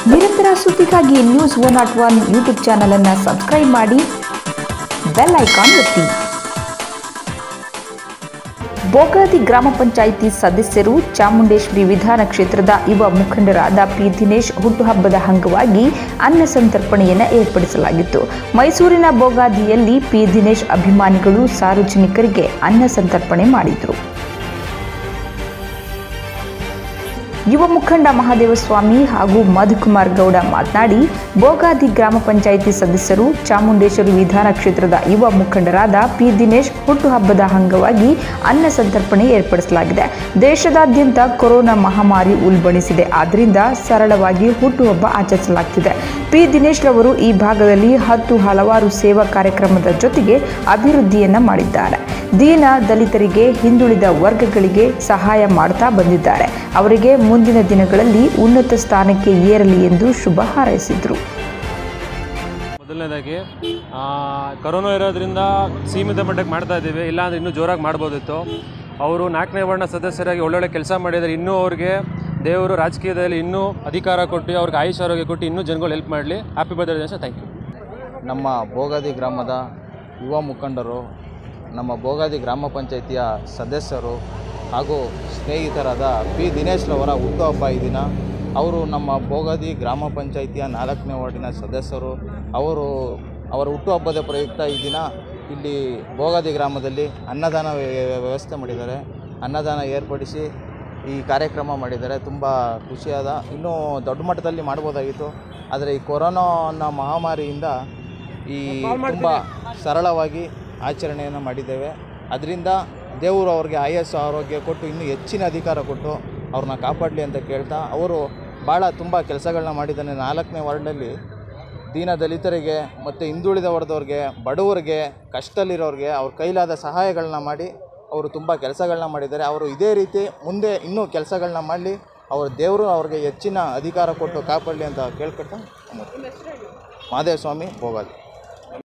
ನಿರಂತರ ಸುದ್ದಿಗಾಗಿ news one not one YouTube ಚಾನಲನ್ನು ಸಬ್ಸ್ಕ್ರೈಬ್ ಮಾಡಿ ಬೆಲ್ ಐಕಾನ್ ಒತ್ತಿ ಬೋಗಾದಿ ಗ್ರಾಮ ಪಂಚಾಯಿತಿ ಸದಸ್ಯರು ಚಾಮುಂಡೇಶ್ವರಿ ವಿಧಾನ ಕ್ಷೇತ್ರದ ಯುವ ಮುಖಂಡರಾದ ಪಿ ದಿನೇಶ್ ಹುಟ್ಟುಹಬ್ಬದ ಅಂಗವಾಗಿ ಅನ್ನ ಸಂತರ್ಪಣೆಯನ್ನು ಏರ್ಪಡಿಸಲಾಗಿತ್ತು ಮೈಸೂರಿನ ಬೋಗಾದಿಯಲ್ಲಿ ಪಿ ದಿನೇಶ್ ಅಭಿಮಾನಿಗಳು ಸಾರ್ವಜನಿಕರಿಗೆ ಅನ್ನ ಸಂತರ್ಪಣೆ ಮಾಡಿದರು ಯುವ ಮುಖಂಡ ಮಹಾದೇವಸ್ವಾಮಿ ಹಾಗೂ ಮಧುಕುಮಾರ್ ಗೌಡ ಮಾತನಾಡಿ ಬೋಗಾದಿ ಗ್ರಾಮ ಪಂಚಾಯಿತಿ ಸದಸ್ಯರು ಚಾಮುಂಡೇಶ್ವರಿ ವಿಧಾನ ಕ್ಷೇತ್ರದ ಯುವ ಮುಖಂಡರಾದ ಪಿ ದಿನೇಶ್ ಹುಟ್ಟುಹಬ್ಬದ ಅಂಗವಾಗಿ ಅನ್ನ ಸಂತರ್ಪಣೆ ಏರ್ಪಡಿಸಲಾಗಿದೆ ದೇಶದಾದ್ಯಂತ ಕೊರೋನಾ ಮಹಾಮಾರಿ ಉಲ್ಬಣಿಸಿದೆ ಆದ್ದರಿಂದ ಸರಳವಾಗಿ ಹುಟ್ಟುಹಬ್ಬ ಆಚರಿಸಲಾಗ್ತಿದೆ ಪಿ ದಿನೇಶ್ ರವರು ಈ ಭಾಗದಲ್ಲಿ ಹತ್ತು ಹಲವಾರು ಸೇವಾ ಕಾರ್ಯಕ್ರಮದ ಜೊತೆಗೆ ಅಭಿವೃದ್ಧಿಯನ್ನ ಮಾಡಿದ್ದಾರೆ ದೀನ ದಲಿತರಿಗೆ ಹಿಂದುಳಿದ ವರ್ಗಗಳಿಗೆ ಸಹಾಯ ಮಾಡ್ತಾ ಬಂದಿದ್ದಾರೆ ಅವರಿಗೆ ಮುಂದಿನ ದಿನಗಳಲ್ಲಿ ಉನ್ನತ ಸ್ಥಾನಕ್ಕೆ ಏರಲಿ ಎಂದು ಶುಭ ಹಾರೈಸಿದರು ಮೊದಲನೇದಾಗಿ ಆ, ಕರೋನಾ ಇರೋದ್ರಿಂದ ಸೀಮಿತ ಮಟ್ಟಕ್ಕೆ ಮಾಡ್ತಾ ಇದ್ದೀವಿ ಇಲ್ಲಾಂದ್ರೆ ಇನ್ನೂ ಜೋರಾಗಿ ಮಾಡ್ಬೋದಿತ್ತು ಅವರು ನಾಲ್ಕನೇ ವರ್ಣ ಸದಸ್ಯರಾಗಿ ಒಳ್ಳೊಳ್ಳೆ ಕೆಲಸ ಮಾಡಿದರೆ ಇನ್ನೂ ಅವ್ರಿಗೆ ದೇವರು ರಾಜಕೀಯದಲ್ಲಿ ಇನ್ನೂ ಅಧಿಕಾರ ಕೊಟ್ಟು ಅವ್ರಿಗೆ ಆಯುಷ್ ಆರೋಗ್ಯ ಕೊಟ್ಟು ಇನ್ನೂ ಜನಗಳು ಹೆಲ್ಪ್ ಮಾಡಲಿ happy birthday sir thank you ನಮ್ಮ ಬೋಗಾದಿ ಗ್ರಾಮದ ಯುವ ಮುಖಂಡರು ನಮ್ಮ ಬೋಗಾದಿ ಗ್ರಾಮ ಪಂಚಾಯಿತಿಯ ಸದಸ್ಯರು ಹಾಗೂ ಸ್ನೇಹಿತರಾದ ಪಿ ದಿನೇಶ್ರವರ ಹುಟ್ಟುಹಬ್ಬ ಈ ದಿನ ಅವರು ನಮ್ಮ ಬೋಗಾದಿ ಗ್ರಾಮ ಪಂಚಾಯಿತಿಯ ನಾಲ್ಕನೇ ವಾರ್ಡಿನ ಸದಸ್ಯರು ಅವರು ಅವರ ಹುಟ್ಟುಹಬ್ಬದ ಪ್ರಯುಕ್ತ ಈ ದಿನ ಇಲ್ಲಿ ಬೋಗಾದಿ ಗ್ರಾಮದಲ್ಲಿ ಅನ್ನದಾನ ವ್ಯ- ವ್ಯವಸ್ಥೆ ಮಾಡಿದ್ದಾರೆ ಅನ್ನದಾನ ಏರ್ಪಡಿಸಿ ಈ ಕಾರ್ಯಕ್ರಮ ಮಾಡಿದ್ದಾರೆ ತುಂಬ ಖುಷಿಯಾದ ಇನ್ನೂ ದೊಡ್ಡ ಮಟ್ಟದಲ್ಲಿ ಮಾಡ್ಬೋದಾಗಿತ್ತು ಆದರೆ ಈ ಕೊರೋನಾ ಅನ್ನೋ ಮಹಾಮಾರಿಯಿಂದ ಈ ತುಂಬ ಸರಳವಾಗಿ ಆಚರಣೆಯನ್ನು ಮಾಡಿದ್ದೇವೆ ಅದರಿಂದ ದೇವರು ಅವ್ರಿಗೆ ಆಯಸ್ಸು ಆರೋಗ್ಯ ಕೊಟ್ಟು ಇನ್ನೂ ಹೆಚ್ಚಿನ ಅಧಿಕಾರ ಕೊಟ್ಟು ಅವ್ರನ್ನ ಕಾಪಾಡಲಿ ಅಂತ ಕೇಳ್ತಾ ಅವರು ಭಾಳ ತುಂಬ ಕೆಲಸಗಳನ್ನ ಮಾಡಿದ್ದಾನೆ ನಾಲ್ಕನೇ ವಾರ್ಡಲ್ಲಿ ದೀನ ದಲಿತರಿಗೆ ಮತ್ತು ಹಿಂದುಳಿದ ವರ್ಗದವ್ರಿಗೆ ಬಡವರಿಗೆ ಕಷ್ಟದಲ್ಲಿರೋರಿಗೆ ಅವ್ರ ಕೈಲಾದ ಸಹಾಯಗಳನ್ನ ಮಾಡಿ ಅವರು ತುಂಬ ಕೆಲಸಗಳನ್ನ ಮಾಡಿದ್ದಾರೆ ಅವರು ಇದೇ ರೀತಿ ಮುಂದೆ ಇನ್ನೂ ಕೆಲಸಗಳನ್ನ ಮಾಡಲಿ ಅವ್ರ ದೇವರು ಅವ್ರಿಗೆ ಹೆಚ್ಚಿನ ಅಧಿಕಾರ ಕೊಟ್ಟು ಕಾಪಾಡಲಿ ಅಂತ ಕೇಳ್ಕೊಳ್ತಾ ಮಾದೇವ ಸ್ವಾಮಿ ಹೋಗೋದು